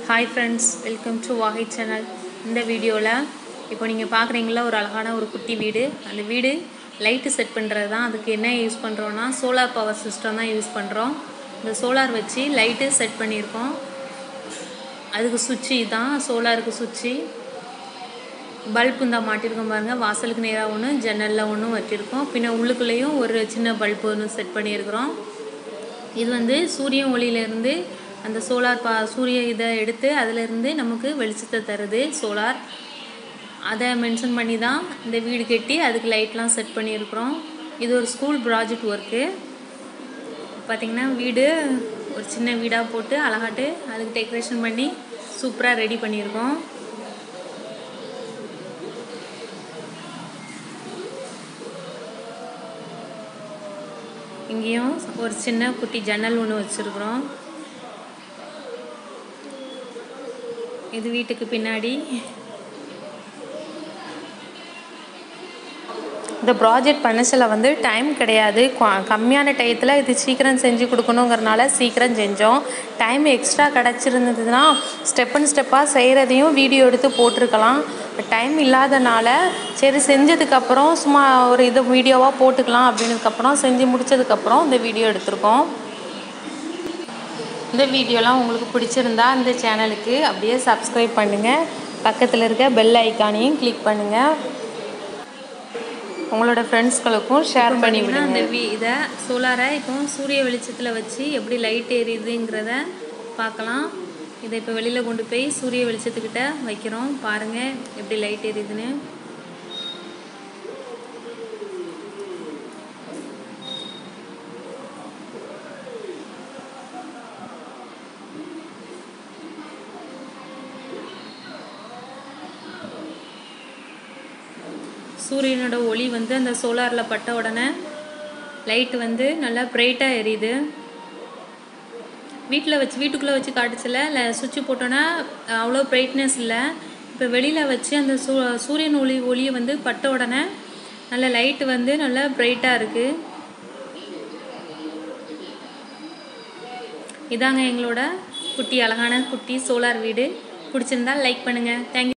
hi friends welcome to Vaagai channel இந்த வீடியோவில் இப்போ நீங்கள் பார்க்குறீங்களா ஒரு அழகான ஒரு குட்டி வீடு அந்த வீடு லைட்டு செட் பண்ணுறது தான் அதுக்கு என்ன யூஸ் பண்ணுறோன்னா சோலார் பவர் சிஸ்டம் தான் யூஸ் பண்ணுறோம் இந்த சோலார் வச்சு லைட்டு செட் பண்ணியிருக்கோம் அதுக்கு சுவிட்சு தான் சோலாருக்கு சுவிட்சு பல்ப் இந்த மாட்டியிருக்கோம் பாருங்கள் வாசலுக்கு நேராக ஒன்று ஜன்னலில் ஒன்றும் வச்சுருக்கோம் பின்ன உள்ளுக்குள்ளேயும் ஒரு சின்ன பல்ப் ஒன்று செட் பண்ணியிருக்கிறோம் இது வந்து சூரிய ஒளியிலேருந்து அந்த சோலார் பா சூரிய இதை எடுத்து அதிலேருந்து நமக்கு வெளிச்சத்தை தருது சோலார் அதை மென்ஷன் பண்ணி தான் இந்த வீடு கட்டி அதுக்கு லைட்லாம் செட் பண்ணியிருக்கிறோம் இது ஒரு ஸ்கூல் ப்ராஜெக்ட் ஒர்க்கு பார்த்திங்கன்னா வீடு ஒரு சின்ன வீடாக போட்டு அழகாட்டு அதுக்கு டெக்கரேஷன் பண்ணி சூப்பராக ரெடி பண்ணியிருக்கோம் இங்கேயும் ஒரு சின்ன குட்டி ஜன்னல் ஒன்று வச்சுருக்குறோம் இது வீட்டுக்கு பின்னாடி இந்த ப்ராஜெக்ட் பண்ணசில் வந்து டைம் கிடையாது குவா- கம்மியான டயத்தில் இது சீக்கிரம் செஞ்சு கொடுக்கணுங்கிறனால சீக்கிரம் செஞ்சோம் டைம் எக்ஸ்ட்ரா கிடச்சிருந்ததுன்னா ஸ்டெப் அண்ட் ஸ்டெப்பாக செய்கிறதையும் வீடியோ எடுத்து போட்டிருக்கலாம் டைம் இல்லாதனால சரி செஞ்சதுக்கப்புறம் சும்மா ஒரு இது வீடியோவாக போட்டுக்கலாம் அப்படின்னதுக்கப்புறம் செஞ்சு முடிச்சதுக்கப்புறம் இந்த வீடியோ எடுத்திருக்கோம் இந்த வீடியோலாம் உங்களுக்கு பிடிச்சிருந்தா இந்த சேனலுக்கு அப்படியே சப்ஸ்கிரைப் பண்ணுங்கள் பக்கத்தில் இருக்க பெல் ஐக்கானையும் கிளிக் பண்ணுங்கள் உங்களோட ஃப்ரெண்ட்ஸ்களுக்கும் ஷேர் பண்ணி விடுங்க அந்த வீ இதை சோலாரை இப்போ சூரிய வெளிச்சத்தில் வச்சு எப்படி லைட் எரியுதுங்கிறத பார்க்கலாம் இதை இப்போ வெளியில் கொண்டு போய் சூரிய வெளிச்சத்துக்கிட்ட வைக்கிறோம் பாருங்கள் எப்படி லைட் எரியுதுன்னு சூரியனோட ஒளி வந்து அந்த சோலாரில் பட்ட உடனே லைட் வந்து நல்லா பிரைட்டாக எரியுது வீட்டில் வச்சு வீட்டுக்குள்ளே வச்சு காட்டுச்சுல இல்லை சுவிட்ச் போட்டோன்னா அவ்வளோ பிரைட்னஸ் இல்லை இப்போ வெளியில் வச்சு அந்த சூ சூரியன் ஒளி ஒளியை வந்து பட்ட உடனே நல்ல லைட் வந்து நல்லா பிரைட்டாக இருக்குது இதாங்க எங்களோட குட்டி அழகான குட்டி சோலார் வீடு பிடிச்சிருந்தா லைக் பண்ணுங்கள் தேங்க்யூ